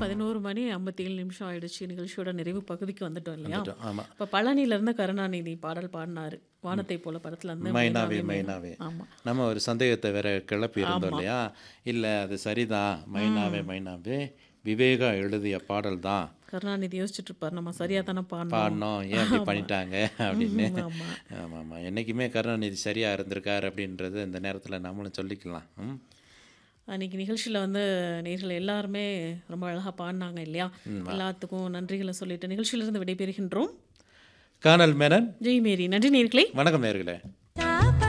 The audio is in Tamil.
பதினோரு மணி ஐம்பத்தி ஏழு நிமிஷம் ஆயிடுச்சு நிகழ்ச்சியோட நிறைவு பகுதிக்கு வந்துட்டோம் இல்லையா வந்துட்டோம். ஆமா. இப்போ பழனியிலேருந்து கருணாநிதி பாடல் பாடினாரு வானத்தை போல படத்துல இருந்து மைனாவே மைனாவே ஆமாம் நம்ம ஒரு சந்தேகத்தை வேற கிளப்பி இருந்தோம் இல்லையா இல்லை அது சரிதான் மைனாவே மைனாவே விவேகா எழுதிய பாடல் தான் கருணாநிதி யோசிச்சுட்டு இருப்பார் நம்ம சரியா தானே பாடணும் பாடணும் ஏன் இப்படி பண்ணிட்டாங்க அப்படின்னு ஆமா. ஆமாம் ஆமாம் என்றைக்குமே கருணாநிதி சரியா இருந்திருக்கார் அப்படின்றது இந்த நேரத்தில் நம்மளும் சொல்லிக்கலாம் ம் அன்னைக்கு நிகழ்ச்சியில் வந்து நேர்கள் எல்லாருமே ரொம்ப அழகாக பாடினாங்க இல்லையா எல்லாத்துக்கும் நன்றிகளை சொல்லிட்டு நிகழ்ச்சியிலிருந்து விடைபெறுகின்றோம் கானல் மேனன் ஜெய் மேரி நன்றி நேர்களே வணக்கம் நேர்களே